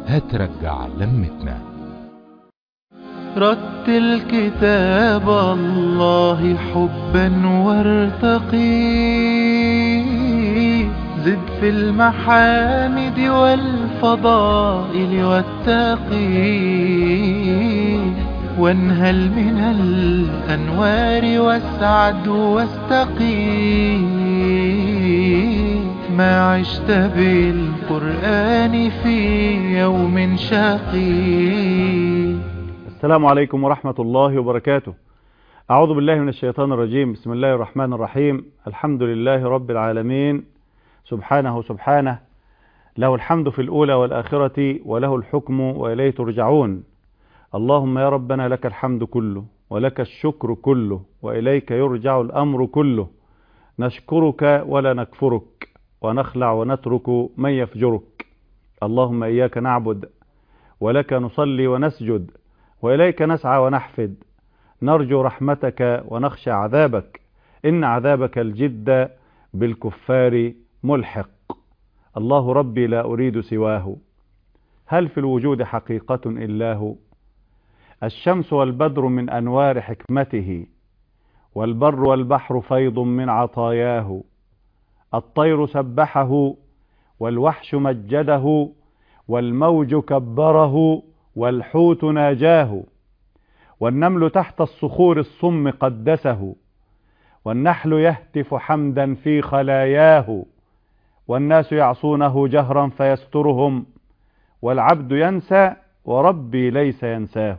هترجع لمتنا رتل كتاب الله حبا وارتقي زد في المحامد والفضائل والتقي وانهل من الأنوار واسعد واستقي ما عشت بالقرآن في يوم شقي السلام عليكم ورحمة الله وبركاته أعوذ بالله من الشيطان الرجيم بسم الله الرحمن الرحيم الحمد لله رب العالمين سبحانه سبحانه له الحمد في الأولى والآخرة وله الحكم وإليه ترجعون اللهم يا ربنا لك الحمد كله ولك الشكر كله وإليك يرجع الأمر كله نشكرك ولا نكفرك ونخلع ونترك من يفجرك اللهم إياك نعبد ولك نصلي ونسجد وإليك نسعى ونحفد نرجو رحمتك ونخشى عذابك إن عذابك الجد بالكفار ملحق الله ربي لا أريد سواه هل في الوجود حقيقة إلا هو الشمس والبدر من أنوار حكمته والبر والبحر فيض من عطاياه الطير سبحه والوحش مجده والموج كبره والحوت ناجاه والنمل تحت الصخور الصم قدسه والنحل يهتف حمدا في خلاياه والناس يعصونه جهرا فيسترهم والعبد ينسى وربي ليس ينساه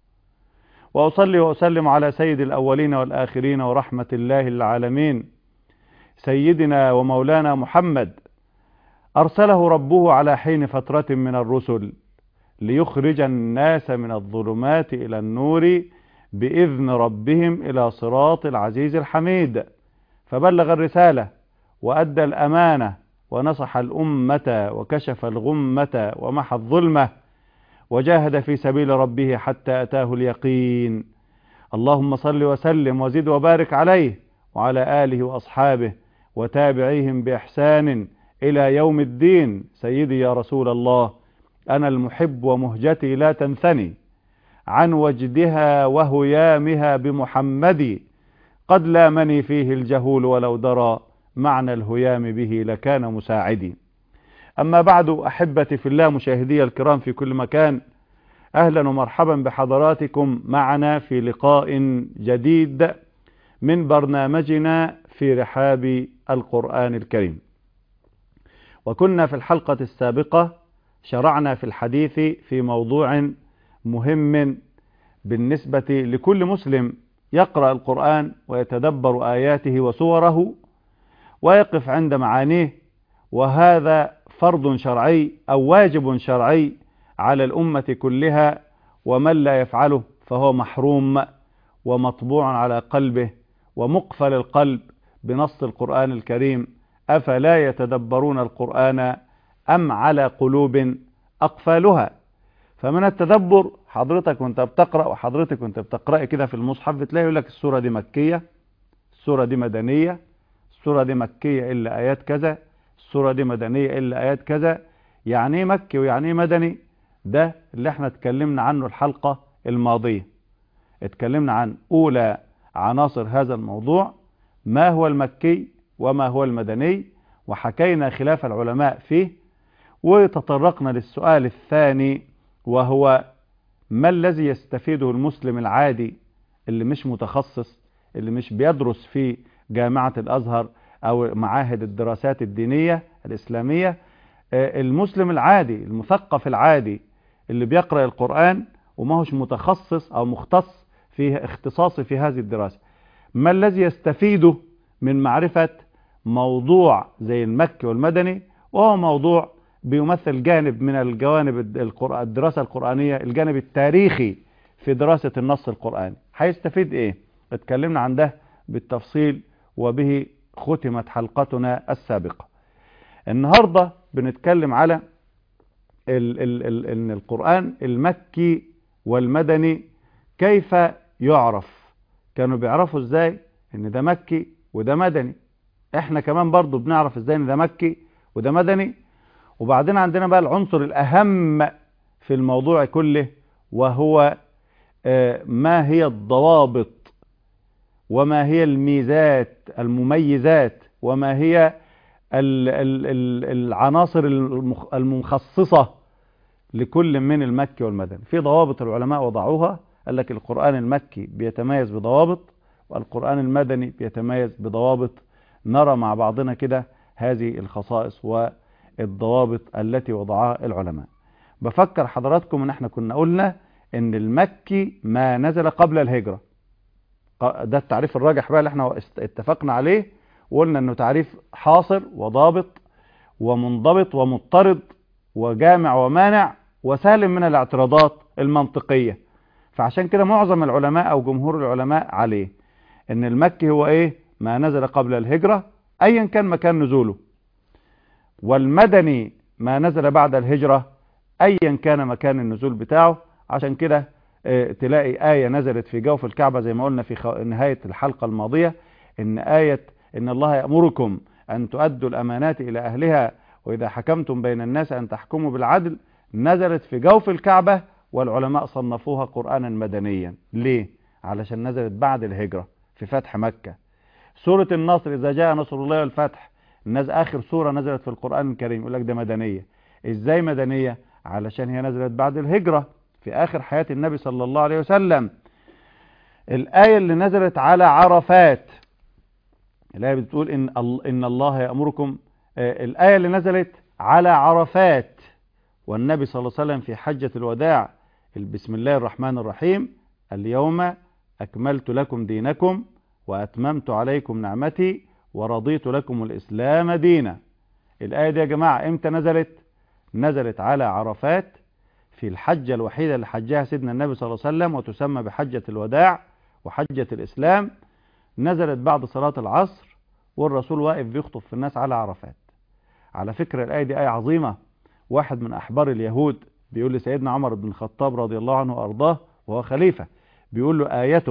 وأصلي وأسلم على سيد الأولين والآخرين ورحمة الله العالمين سيدنا ومولانا محمد أرسله ربه على حين فترة من الرسل ليخرج الناس من الظلمات إلى النور بإذن ربهم إلى صراط العزيز الحميد فبلغ الرسالة وأدى الأمانة ونصح الأمة وكشف الغمة ومحى الظلمة وجاهد في سبيل ربه حتى أتاه اليقين اللهم صل وسلم وزد وبارك عليه وعلى آله وأصحابه وتابعيهم بإحسان إلى يوم الدين سيدي يا رسول الله أنا المحب ومهجتي لا تنثني عن وجدها وهيامها بمحمد قد لامني فيه الجهول ولو درى معنى الهيام به لكان مساعدي أما بعد أحبتي في الله مشاهدي الكرام في كل مكان أهلا ومرحبا بحضراتكم معنا في لقاء جديد من برنامجنا في رحاب القرآن الكريم وكنا في الحلقة السابقة شرعنا في الحديث في موضوع مهم بالنسبة لكل مسلم يقرأ القرآن ويتدبر آياته وصوره ويقف عند معانيه وهذا فرض شرعي أو واجب شرعي على الأمة كلها ومن لا يفعله فهو محروم ومطبوع على قلبه ومقفل القلب بنص القرآن الكريم أفلا يتدبرون القرآن أم على قلوب أقفالها فمن التدبر حضرتك وانت بتقرأ وحضرتك وانت بتقرأ كده في المصحف بتلاقي يقول لك السورة دي مكية السورة دي مدنية السورة دي مكية إلا آيات كذا السورة دي مدنية إلا آيات كذا يعني ايه مكي ويعني ايه مدني ده اللي احنا اتكلمنا عنه الحلقة الماضية اتكلمنا عن أولى عناصر هذا الموضوع ما هو المكي وما هو المدني وحكينا خلاف العلماء فيه وتطرقنا للسؤال الثاني وهو ما الذي يستفيده المسلم العادي اللي مش متخصص اللي مش بيدرس في جامعة الأزهر أو معاهد الدراسات الدينية الإسلامية المسلم العادي المثقف العادي اللي بيقرأ القرآن وما هوش متخصص أو مختص في اختصاصي في هذه الدراسة ما الذي يستفيده من معرفة موضوع زي المكي والمدني وهو موضوع بيمثل جانب من الجوانب الدراسة القرآنية الجانب التاريخي في دراسة النص القرآني هيستفيد ايه اتكلمنا عن ده بالتفصيل وبه ختمت حلقتنا السابقة النهاردة بنتكلم على ال ال ال ان القرآن المكي والمدني كيف يعرف كانوا بيعرفوا ازاي ان ده مكي وده مدني احنا كمان برضو بنعرف ازاي ان ده مكي وده مدني وبعدين عندنا بقى العنصر الاهم في الموضوع كله وهو ما هي الضوابط وما هي الميزات المميزات وما هي العناصر المخصصة لكل من المكي والمدني في ضوابط العلماء وضعوها قال لك القرآن المكي بيتميز بضوابط والقرآن المدني بيتميز بضوابط نرى مع بعضنا كده هذه الخصائص والضوابط التي وضعها العلماء بفكر حضراتكم ان احنا كنا قلنا ان المكي ما نزل قبل الهجرة ده التعريف الراجح بقى اللي احنا اتفقنا عليه وقلنا انه تعريف حاصر وضابط ومنضبط ومضطرد وجامع ومانع وسالم من الاعتراضات المنطقية فعشان كده معظم العلماء او جمهور العلماء عليه ان المكي هو ايه ما نزل قبل الهجرة ايا كان مكان نزوله والمدني ما نزل بعد الهجرة ايا كان مكان النزول بتاعه عشان كده اه تلاقي آية نزلت في جوف الكعبة زي ما قلنا في نهاية الحلقة الماضية ان آية ان الله يأمركم ان تؤدوا الامانات الى اهلها واذا حكمتم بين الناس ان تحكموا بالعدل نزلت في جوف الكعبة والعلماء صنفوها قرآنا مدنيا ليه؟ علشان نزلت بعد الهجرة في فتح مكة سورة النصر إذا جاء نصر الله والفتح الناس آخر سورة نزلت في القرآن الكريم يقول لك ده مدنية إزاي مدنية؟ علشان هي نزلت بعد الهجرة في آخر حياة النبي صلى الله عليه وسلم الآية اللي نزلت على عرفات الآية بتقول إن, إن الله يأمركم الآية اللي نزلت على عرفات والنبي صلى الله عليه وسلم في حجة الوداع بسم الله الرحمن الرحيم اليوم أكملت لكم دينكم وأتممت عليكم نعمتي ورضيت لكم الإسلام دينا الآية دي يا جماعة إمتى نزلت نزلت على عرفات في الحجة الوحيدة اللي حجها سيدنا النبي صلى الله عليه وسلم وتسمى بحجة الوداع وحجة الإسلام نزلت بعد صلاة العصر والرسول واقف بيخطب في الناس على عرفات على فكرة الآية دي آية عظيمة واحد من أحبار اليهود بيقول لسيدنا عمر بن الخطاب رضي الله عنه وأرضاه وهو خليفة بيقول له آية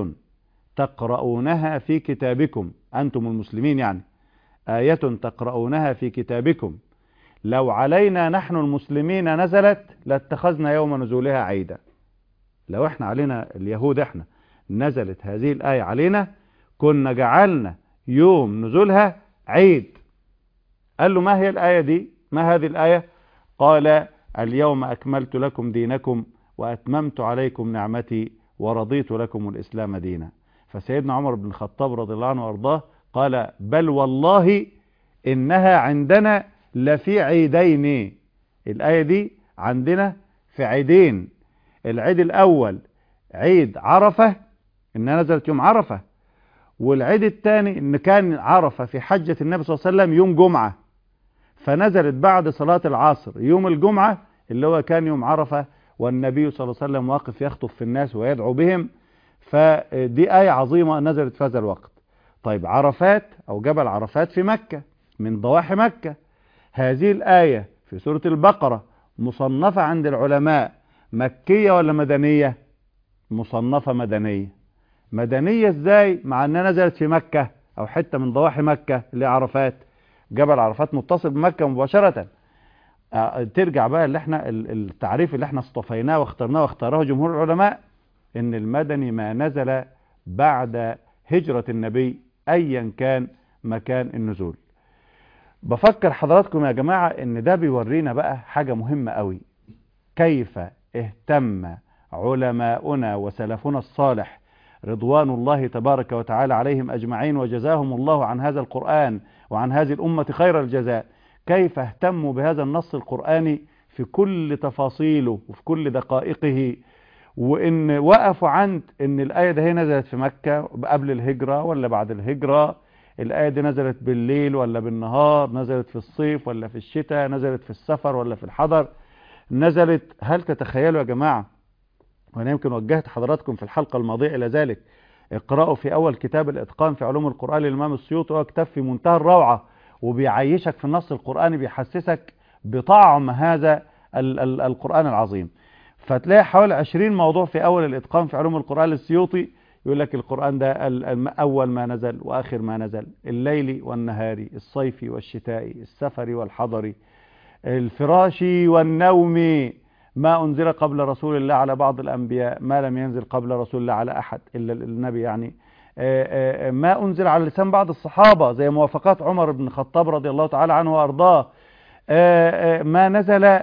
تقرؤونها في كتابكم أنتم المسلمين يعني آية تقرؤونها في كتابكم لو علينا نحن المسلمين نزلت لاتخذنا يوم نزولها عيدا لو احنا علينا اليهود احنا نزلت هذه الآية علينا كنا جعلنا يوم نزولها عيد قال له ما هي الآية دي ما هذه الآية قال اليوم أكملت لكم دينكم وأتممت عليكم نعمتي ورضيت لكم الإسلام دينا فسيدنا عمر بن الخطاب رضي الله عنه وارضاه قال بل والله إنها عندنا لفي عيدين الآية دي عندنا في عيدين العيد الأول عيد عرفة إنها نزلت يوم عرفة والعيد الثاني إن كان عرفة في حجة النبي صلى الله عليه وسلم يوم جمعة فنزلت بعد صلاة العصر يوم الجمعة اللي هو كان يوم عرفة والنبي صلى الله عليه وسلم واقف يخطب في الناس ويدعو بهم فدي آية عظيمة نزلت في هذا الوقت طيب عرفات أو جبل عرفات في مكة من ضواحي مكة هذه الآية في سورة البقرة مصنفة عند العلماء مكية ولا مدنية مصنفة مدنية مدنية ازاي مع انها نزلت في مكة او حتة من ضواحي مكة اللي عرفات جبل عرفات متصل بمكة مباشرة ترجع بقى اللي احنا التعريف اللي احنا اصطفيناه واخترناه واختاره جمهور العلماء ان المدني ما نزل بعد هجرة النبي ايا كان مكان النزول بفكر حضراتكم يا جماعة ان ده بيورينا بقى حاجة مهمة قوي كيف اهتم علماؤنا وسلفنا الصالح رضوان الله تبارك وتعالى عليهم أجمعين وجزاهم الله عن هذا القرآن وعن هذه الأمة خير الجزاء كيف اهتموا بهذا النص القرآني في كل تفاصيله وفي كل دقائقه وإن وقفوا عند إن الآية ده هي نزلت في مكة قبل الهجرة ولا بعد الهجرة الآية دي نزلت بالليل ولا بالنهار نزلت في الصيف ولا في الشتاء نزلت في السفر ولا في الحضر نزلت هل تتخيلوا يا جماعة وأنا يمكن وجهت حضراتكم في الحلقة الماضية إلى ذلك اقرأوا في أول كتاب الإتقان في علوم القرآن للإمام السيوطي وهو كتاب في منتهى الروعة وبيعيشك في النص القرآني بيحسسك بطعم هذا ال ال القرآن العظيم فتلاقي حوالي 20 موضوع في أول الإتقان في علوم القرآن للسيوطي يقول لك القرآن ده أول ما نزل وآخر ما نزل الليل والنهاري الصيفي والشتائي السفري والحضري الفراشي والنوم ما أنزل قبل رسول الله على بعض الأنبياء ما لم ينزل قبل رسول الله على أحد إلا النبي يعني آه، آه، ما أنزل على لسان بعض الصحابة زي موافقات عمر بن الخطاب رضي الله تعالى عنه وأرضاه آه، آه، ما نزل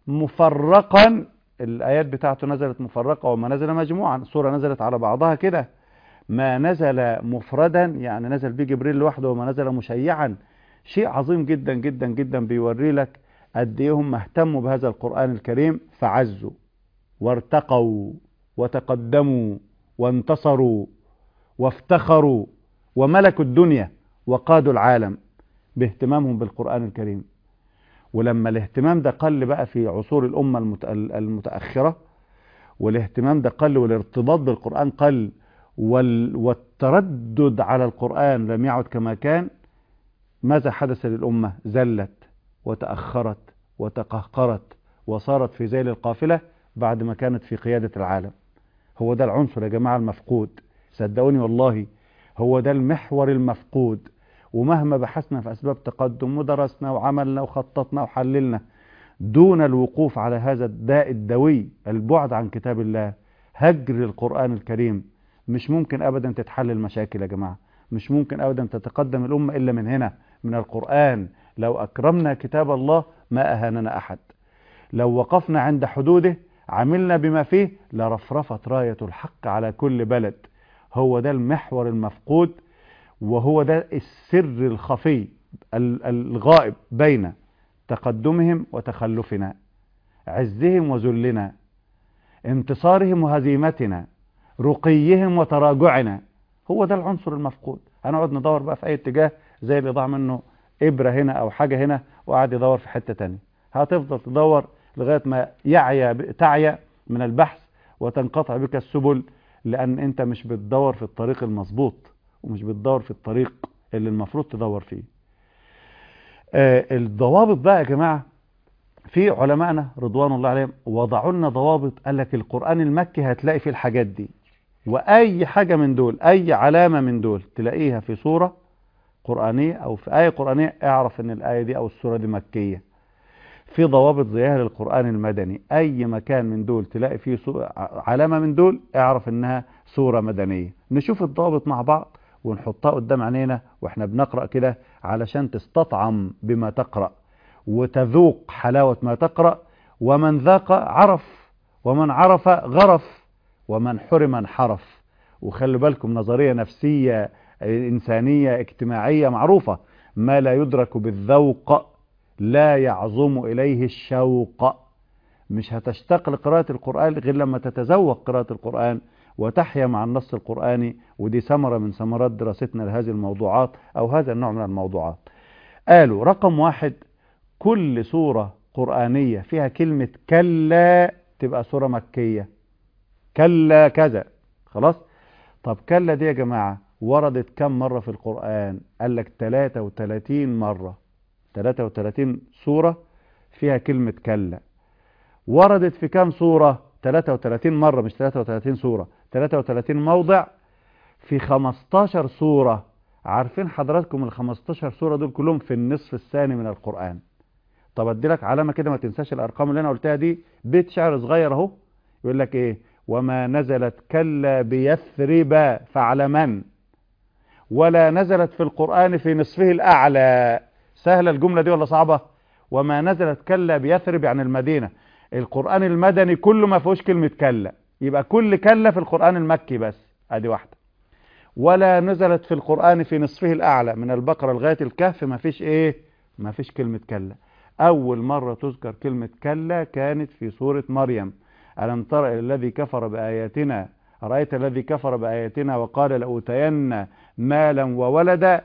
مفرقا الآيات بتاعته نزلت مفرقة وما نزل مجموعا السورة نزلت على بعضها كده ما نزل مفردا يعني نزل بيه جبريل لوحده وما نزل مشيعا شيء عظيم جدا جدا جدا بيوري لك قد ايه هم اهتموا بهذا القرآن الكريم فعزوا وارتقوا وتقدموا وانتصروا وافتخروا وملكوا الدنيا وقادوا العالم باهتمامهم بالقرآن الكريم ولما الاهتمام ده قل بقى في عصور الأمة المت- المتأخرة والاهتمام ده قل والارتباط بالقرآن قل وال- والتردد على القرآن لم يعد كما كان ماذا حدث للأمة زلت وتأخرت وتقهقرت وصارت في ذيل القافلة بعد ما كانت في قيادة العالم هو ده العنصر يا جماعة المفقود صدقوني والله هو ده المحور المفقود ومهما بحثنا في أسباب تقدم ودرسنا وعملنا وخططنا وحللنا دون الوقوف على هذا الداء الدوي البعد عن كتاب الله هجر القرآن الكريم مش ممكن أبدا تتحل المشاكل يا جماعة مش ممكن أبدا تتقدم الأمة إلا من هنا من القرآن لو أكرمنا كتاب الله ما أهاننا أحد لو وقفنا عند حدوده عملنا بما فيه لرفرفت راية الحق على كل بلد هو ده المحور المفقود وهو ده السر الخفي ال- الغائب بين تقدمهم وتخلفنا عزهم وذلنا انتصارهم وهزيمتنا رقيهم وتراجعنا هو ده العنصر المفقود هنقعد ندور بقى في اي اتجاه زي اللي ضاع منه ابره هنا او حاجه هنا وقعد يدور في حته تانية هتفضل تدور لغايه ما يعيا ب- تعيا من البحث وتنقطع بك السبل لان انت مش بتدور في الطريق المظبوط ومش بتدور في الطريق اللي المفروض تدور فيه آه الضوابط بقى يا جماعه في علمائنا رضوان الله عليهم وضعوا لنا ضوابط قال لك القرآن المكي هتلاقي فيه الحاجات دي وأي حاجة من دول أي علامة من دول تلاقيها في سورة قرآنية أو في آية قرآنية اعرف إن الآية دي أو السورة دي مكية في ضوابط زيها للقرآن المدني أي مكان من دول تلاقي فيه سو- علامة من دول اعرف إنها سورة مدنية نشوف الضوابط مع بعض ونحطها قدام عينينا واحنا بنقرأ كده علشان تستطعم بما تقرأ وتذوق حلاوة ما تقرأ ومن ذاق عرف ومن عرف غرف ومن حرم انحرف وخلي بالكم نظرية نفسية إنسانية اجتماعية معروفة ما لا يدرك بالذوق لا يعظم إليه الشوق مش هتشتاق لقراءة القرآن غير لما تتذوق قراءة القرآن وتحيا مع النص القرآني ودي ثمرة من ثمرات دراستنا لهذه الموضوعات أو هذا النوع من الموضوعات قالوا رقم واحد كل سورة قرآنية فيها كلمة كلا تبقى سورة مكية كلا كذا خلاص طب كلا دي يا جماعة وردت كم مرة في القرآن قال لك 33 مرة 33 سورة فيها كلمة كلا وردت في كم سورة 33 مرة مش 33 سورة 33 موضع في 15 سورة عارفين حضراتكم ال 15 سورة دول كلهم في النصف الثاني من القرآن طب ادي لك علامة كده ما تنساش الارقام اللي انا قلتها دي بيت شعر صغير اهو يقول لك ايه وما نزلت كلا بيثرب فاعلمن ولا نزلت في القرآن في نصفه الأعلى سهلة الجملة دي ولا صعبة وما نزلت كلا بيثرب عن المدينة القرآن المدني كله ما فيهوش كلمة كلا يبقى كل كلا في القرآن المكي بس ادي واحدة ولا نزلت في القرآن في نصفه الأعلى من البقرة لغاية الكهف ما فيش ايه ما فيش كلمة كلا أول مرة تذكر كلمة كلا كانت في سورة مريم ألم تر إلى الذي كفر بآياتنا رأيت الذي كفر بآياتنا وقال لأوتين مالا وولدا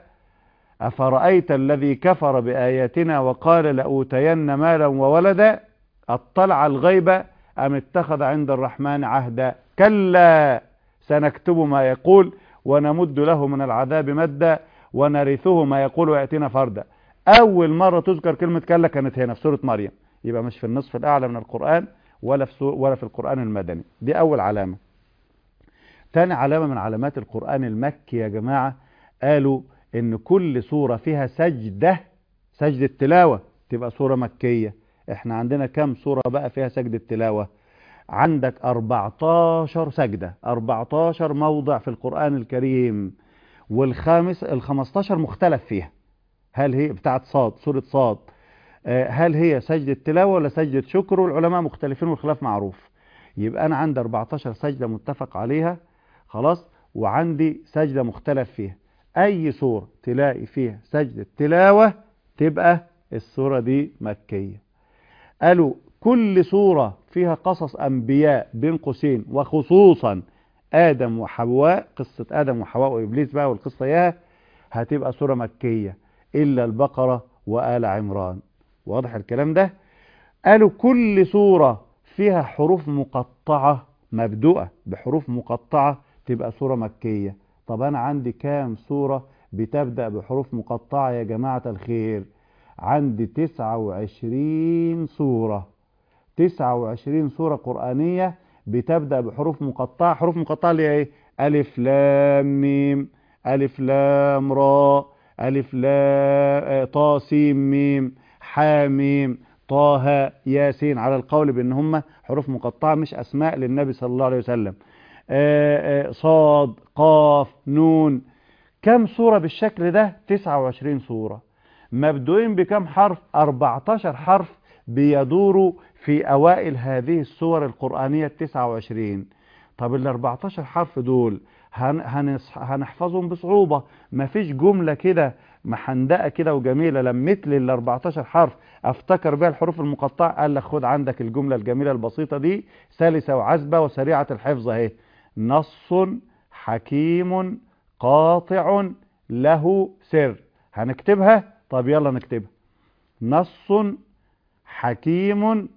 أفرأيت الذي كفر بآياتنا وقال لأوتين مالا وولدا اطلع الغيب أم اتخذ عند الرحمن عهدا كلا سنكتب ما يقول ونمد له من العذاب مدا ونرثه ما يقول ويأتينا فردا أول مرة تذكر كلمة كلا كانت هنا في سورة مريم يبقى مش في النصف الأعلى من القرآن ولا في سور ولا في القرآن المدني دي أول علامة تاني علامة من علامات القرآن المكي يا جماعة قالوا إن كل سورة فيها سجدة سجدة تلاوة تبقى سورة مكية احنا عندنا كام سورة بقى فيها سجدة تلاوة عندك 14 سجدة 14 موضع في القرآن الكريم والخامس ال 15 مختلف فيها هل هي بتاعت صاد سورة صاد آه، هل هي سجدة تلاوة ولا سجدة شكر والعلماء مختلفين والخلاف معروف يبقى أنا عندي 14 سجدة متفق عليها خلاص وعندي سجدة مختلف فيها أي سورة تلاقي فيها سجدة تلاوة تبقى السورة دي مكية قالوا كل سورة فيها قصص أنبياء بين قوسين وخصوصا آدم وحواء قصة آدم وحواء وإبليس بقى والقصة إياها هتبقى سورة مكية إلا البقرة وآل عمران واضح الكلام ده قالوا كل سورة فيها حروف مقطعة مبدوءة بحروف مقطعة تبقى سورة مكية طب أنا عندي كام سورة بتبدأ بحروف مقطعة يا جماعة الخير عندي 29 سورة 29 سورة قرآنية بتبدأ بحروف مقطعة حروف مقطعة اللي هي ايه ألف لام ميم ألف لام را ألف لام طا سين ميم حاميم طه ياسين على القول بأن هم حروف مقطعة مش أسماء للنبي صلى الله عليه وسلم آآ آآ صاد قاف نون كم سورة بالشكل ده 29 سورة مبدوئين بكم حرف 14 حرف بيدوروا في أوائل هذه السور القرآنية 29 طب ال 14 حرف دول هنحفظهم بصعوبة مفيش جملة كده محندقة كده وجميلة لمت لي ال 14 حرف افتكر بها الحروف المقطعة قال لك خد عندك الجملة الجميلة البسيطة دي سلسة وعذبة وسريعة الحفظ اهي نص حكيم قاطع له سر هنكتبها طب يلا نكتبها نص حكيم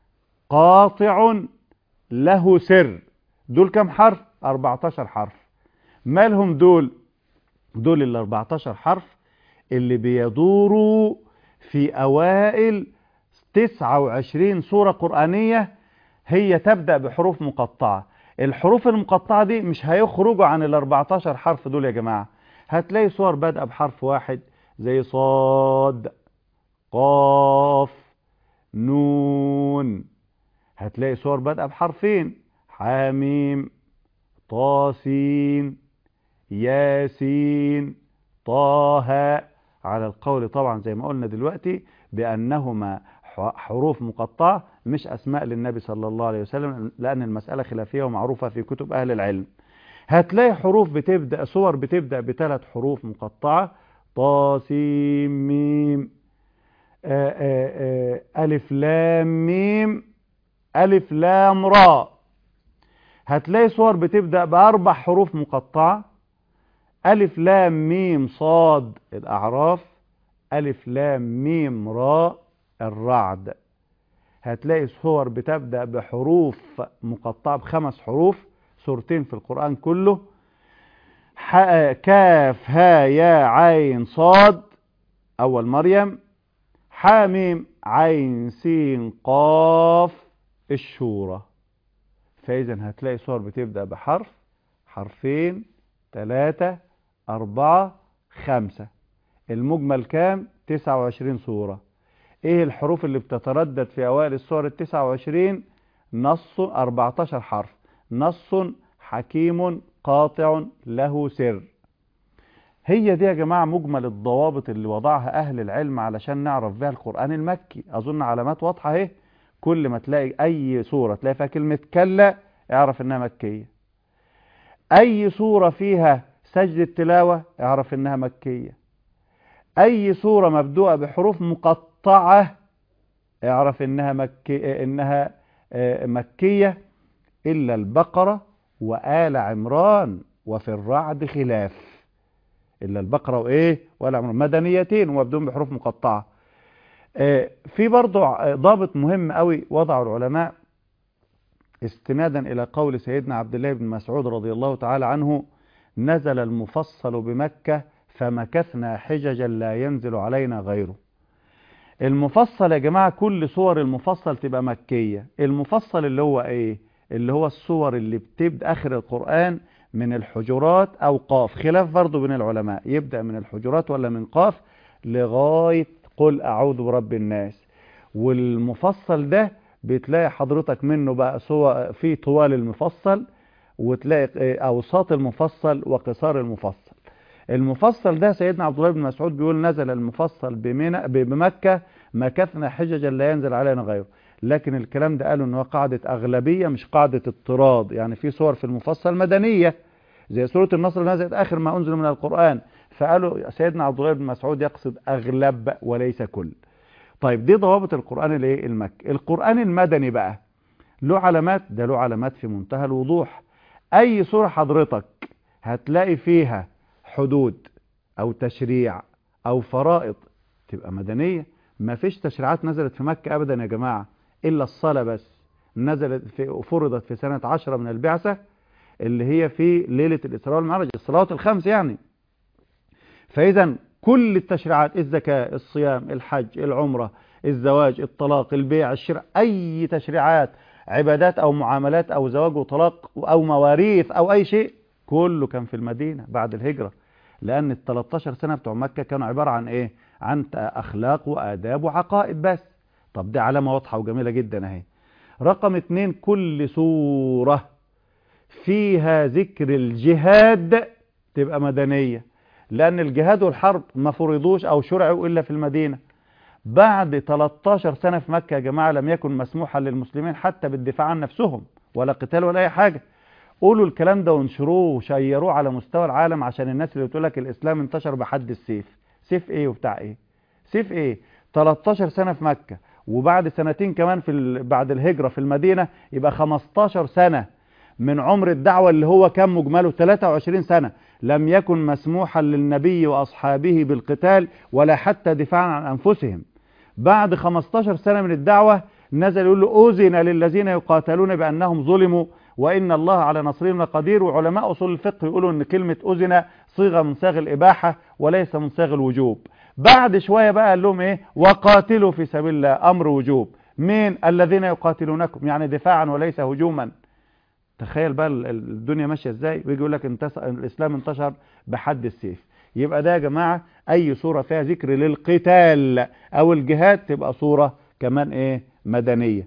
قاطع له سر دول كم حرف 14 حرف مالهم دول دول ال 14 حرف اللي بيدوروا في اوائل 29 سورة قرآنية هي تبدأ بحروف مقطعة الحروف المقطعة دي مش هيخرجوا عن ال 14 حرف دول يا جماعة هتلاقي صور بادئة بحرف واحد زي صاد قاف نون هتلاقي صور بادئة بحرفين حاميم طاسين ياسين طه على القول طبعا زي ما قلنا دلوقتي بأنهما حروف مقطعة مش أسماء للنبي صلى الله عليه وسلم لأن المسألة خلافية ومعروفة في كتب أهل العلم هتلاقي حروف بتبدأ صور بتبدأ بثلاث حروف مقطعة طاسيم ميم آآ آآ ألف لام ميم ألف لام را هتلاقي صور بتبدأ بأربع حروف مقطعة ألف لام ميم صاد الأعراف ألف لام ميم را الرعد هتلاقي صور بتبدأ بحروف مقطعة بخمس حروف سورتين في القرآن كله كاف ها يا عين صاد أول مريم حاميم عين سين قاف الشورى فإذا هتلاقي صور بتبدأ بحرف حرفين ثلاثة أربعة خمسة المجمل كام 29 صورة ايه الحروف اللي بتتردد في اوائل الصور ال 29 نص 14 حرف نص حكيم قاطع له سر هي دي يا جماعة مجمل الضوابط اللي وضعها أهل العلم علشان نعرف بها القرآن المكي أظن علامات واضحة اهي كل ما تلاقي أي سورة تلاقي فيها كلمة كلا اعرف إنها مكية أي سورة فيها سجدة تلاوة اعرف إنها مكية أي سورة مبدوءة بحروف مقطعة اعرف إنها, مكي إنها مكية إلا البقرة وآل عمران وفي الرعد خلاف إلا البقرة وإيه وآل عمران مدنيتين ومبدون بحروف مقطعة في برضو ضابط مهم قوي وضعه العلماء استنادا إلى قول سيدنا عبد الله بن مسعود رضي الله تعالى عنه نزل المفصل بمكة فمكثنا حججا لا ينزل علينا غيره المفصل يا جماعة كل صور المفصل تبقى مكية المفصل اللي هو ايه اللي هو الصور اللي بتبدأ اخر القرآن من الحجرات او قاف خلاف برضه بين العلماء يبدأ من الحجرات ولا من قاف لغاية قل اعوذ برب الناس والمفصل ده بتلاقي حضرتك منه بقى سوى في طوال المفصل وتلاقي اوساط المفصل وقصار المفصل المفصل ده سيدنا عبد الله بن مسعود بيقول نزل المفصل بمنى بمكة مكثنا حججا لا ينزل علينا غيره لكن الكلام ده قالوا ان هو قاعدة اغلبية مش قاعدة اضطراد يعني في صور في المفصل مدنية زي سورة النصر نزلت اخر ما انزل من القرآن فقالوا سيدنا عبد الله بن مسعود يقصد اغلب وليس كل طيب دي ضوابط القرآن الايه المكي القرآن المدني بقى له علامات ده له علامات في منتهى الوضوح اي سورة حضرتك هتلاقي فيها حدود او تشريع او فرائض تبقى مدنية ما فيش تشريعات نزلت في مكة ابدا يا جماعة الا الصلاة بس نزلت في فرضت في سنة عشرة من البعثة اللي هي في ليلة الاسراء والمعراج الصلوات الخمس يعني فاذا كل التشريعات الزكاة الصيام الحج العمرة الزواج الطلاق البيع الشراء اي تشريعات عبادات او معاملات او زواج وطلاق او مواريث او اي شيء كله كان في المدينة بعد الهجرة لان ال 13 سنة بتوع مكة كانوا عبارة عن ايه عن اخلاق واداب وعقائد بس طب دي علامة واضحة وجميلة جدا اهي رقم اتنين كل سورة فيها ذكر الجهاد تبقى مدنية لان الجهاد والحرب ما فرضوش او شرعوا الا في المدينة بعد 13 سنة في مكة يا جماعة لم يكن مسموحا للمسلمين حتى بالدفاع عن نفسهم ولا قتال ولا اي حاجة قولوا الكلام ده وانشروه وشيروه على مستوى العالم عشان الناس اللي بتقول لك الاسلام انتشر بحد السيف سيف ايه وبتاع ايه سيف ايه 13 سنة في مكة وبعد سنتين كمان في ال... بعد الهجرة في المدينة يبقى 15 سنة من عمر الدعوة اللي هو كان مجمله 23 سنة لم يكن مسموحا للنبي وأصحابه بالقتال ولا حتى دفاعا عن أنفسهم بعد 15 سنة من الدعوة نزل يقول له أذن للذين يقاتلون بأنهم ظلموا وإن الله على نصرهم لقدير وعلماء أصول الفقه يقولوا أن كلمة أذن صيغة من صيغ الإباحة وليس من صيغ الوجوب بعد شوية بقى قال لهم إيه وقاتلوا في سبيل الله أمر وجوب مين الذين يقاتلونكم يعني دفاعا وليس هجوما تخيل بقى الدنيا ماشية ازاي ويجي يقول لك انتس... الإسلام انتشر بحد السيف يبقى ده يا جماعة أي صورة فيها ذكر للقتال أو الجهاد تبقى صورة كمان إيه مدنية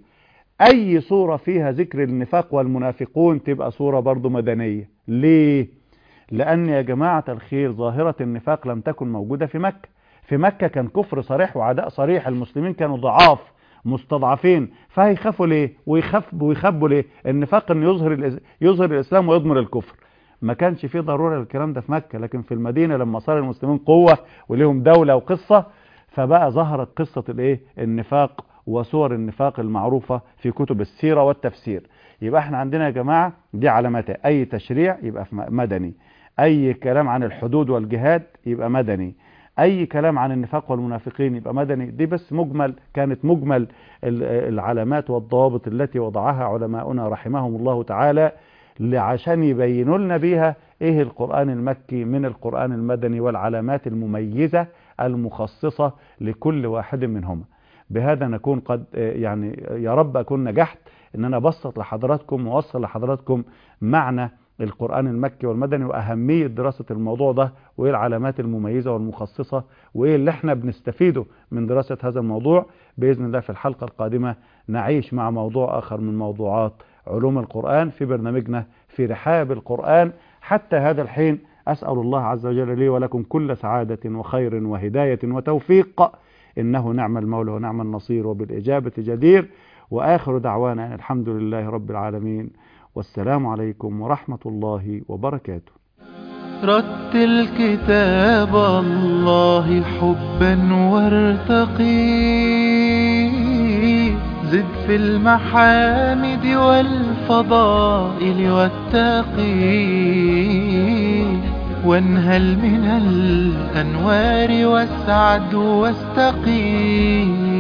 أي صورة فيها ذكر النفاق والمنافقون تبقى صورة برضو مدنية ليه؟ لأن يا جماعة الخير ظاهرة النفاق لم تكن موجودة في مكة في مكة كان كفر صريح وعداء صريح المسلمين كانوا ضعاف مستضعفين فهيخافوا ليه ويخاف ويخبوا ليه النفاق ان يظهر يظهر الاسلام ويضمر الكفر ما كانش فيه ضرورة للكلام ده في مكة لكن في المدينة لما صار المسلمين قوة وليهم دولة وقصة فبقى ظهرت قصة الايه النفاق وصور النفاق المعروفة في كتب السيرة والتفسير يبقى احنا عندنا يا جماعة دي علامات اي تشريع يبقى مدني اي كلام عن الحدود والجهاد يبقى مدني اي كلام عن النفاق والمنافقين يبقى مدني دي بس مجمل كانت مجمل العلامات والضوابط التي وضعها علماؤنا رحمهم الله تعالى عشان يبينوا لنا بيها ايه القرآن المكي من القرآن المدني والعلامات المميزة المخصصة لكل واحد منهما بهذا نكون قد يعني يا رب أكون نجحت ان انا بسط لحضراتكم ووصل لحضراتكم معنى القرآن المكي والمدني وأهمية دراسة الموضوع ده وإيه العلامات المميزة والمخصصة وإيه اللي احنا بنستفيده من دراسة هذا الموضوع بإذن الله في الحلقة القادمة نعيش مع موضوع آخر من موضوعات علوم القرآن في برنامجنا في رحاب القرآن حتى هذا الحين أسأل الله عز وجل لي ولكم كل سعادة وخير وهداية وتوفيق إنه نعم المولى ونعم النصير وبالإجابة جدير وآخر دعوانا أن الحمد لله رب العالمين والسلام عليكم ورحمة الله وبركاته رتل كتاب الله حبا وارتقي زد في المحامد والفضائل والتقي وانهل من الأنوار واسعد واستقي